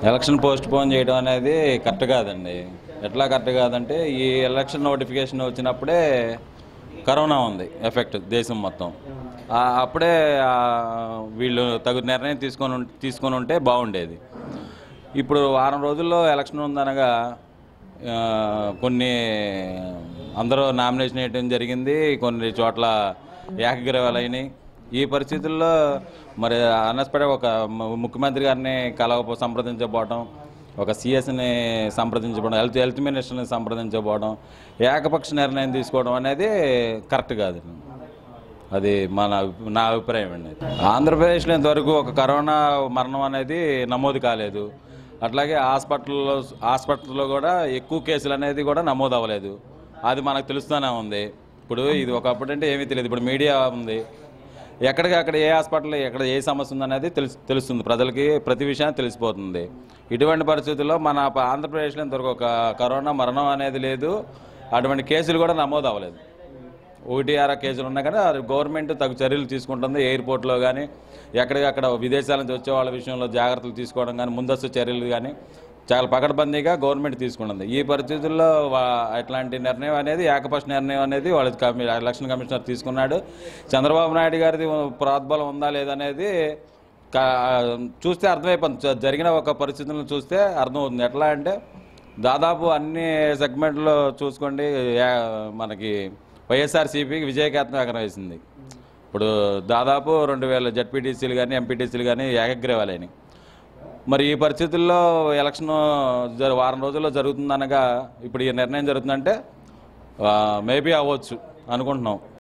election post phone చేయడం అనేది correct కాదండి ఎట్లా కరెక్ట్ కాదంటే ఈ ఎలక్షన్ నోటిఫికేషన్ వచ్చినప్పుడే కరోనా ఉంది ఎఫెక్ట్ దేశం మొత్తం ఆ, అప్పుడే ఆ, వీళ్ళు తగు నిర్ణయం తీసుకొని ఉం- తీసుకొని ఉంటే బాగుండేది ఇప్పుడు వారం రోజుల్లో ఎలక్షన్ ఉందనగా ఆ, కొన్ని అందరూ నామినేషన్ వేయడం జరిగింది కొన్ని చోట్ల ఏకగ్రీవాలు అయినాయి ఈ పరిస్థితుల్లో మరి అనస్పడే ఒక ము- ముఖ్యమంత్రి గారిని కలవ సంప్రదించబోవడం ఒక సిఎస్ని సంప్రదించబోవడం హెల్త్ హెల్త్ మినిస్టర్ని సంప్రదించబోవడం ఏకపక్ష నిర్ణయం తీసుకోవడం అనేది కరెక్ట్ కాదు అది మన నా అభిప్రాయం అండి ఆంధ్రప్రదేశ్లో ఇంతవరకు ఒక కరోనా మరణం అనేది నమోదు కాలేదు అట్లాగే హాస్పిటల్లో హాస్పిటల్లో కూడా ఎక్కువ కేసులు అనేది కూడా నమోదు అవ్వలేదు అది మనకు తెలుస్తూనే ఉంది ఇప్పుడు ఇది ఒకప్పుడు అంటే ఏమీ తెలియదు ఇప్పుడు మీడియా ఉంది ఎక్కడికి అక్కడ ఏ హాస్పిటల్ ఎక్కడ ఏ సమస్య ఉందనేది తెలుసు తెలుస్తుంది ప్రజలకి ప్రతి విషయాన్ని తెలిసిపోతుంది ఇటువంటి పరిస్థితుల్లో మన ప- ఆంధ్రప్రదేశ్లో ఇంతవరకు ఒక కరోనా మరణం అనేది లేదు అటువంటి కేసులు కూడా నమోదు అవ్వలేదు ఒకటి అర కేసులు ఉన్నా కానీ అది గవర్నమెంట్ తగు చర్యలు తీసుకుంటుంది ఎయిర్పోర్ట్లో కానీ ఎక్కడికక్కడ విదేశాల నుంచి వచ్చే వాళ్ళ విషయంలో జాగ్రత్తలు తీసుకోవడం కానీ ముందస్తు చర్యలు కానీ చాలా పకడ్బందీగా గవర్నమెంట్ తీసుకుంటుంది ఈ పరిస్థితుల్లో వా- ఇట్లాంటి నిర్ణయం అనేది ఏకపక్ష నిర్ణయం అనేది వాళ్ళ కమి ఎలక్షన్ కమిషనర్ తీసుకున్నాడు చంద్రబాబు నాయుడు గారిది ప్రోద్బలం ఉందా లేదనేది కా- చూస్తే అర్థమైపోతుంది జ- జరిగిన ఒక పరిస్థితులను చూస్తే అర్థమవుతుంది ఎట్లా అంటే దాదాపు అన్ని సెగ్మెంట్లో చూసుకోండి యా- మనకి వైఎస్ఆర్సీపీకి విజయకేతనం ఎగర వేసింది ఇప్పుడు దాదాపు రెండు వేల జడ్పీటీసీలు కానీ ఎంపీటీసీలు కానీ ఏకగ్రీవాలని మరి ఈ పరిస్థితుల్లో ఎలక్షన్ జర వారం రోజుల్లో జరుగుతుందనగా ఇప్పుడు ఈ నిర్ణయం జరుగుతుందంటే మేబీ అవ్వచ్చు అనుకుంటున్నాం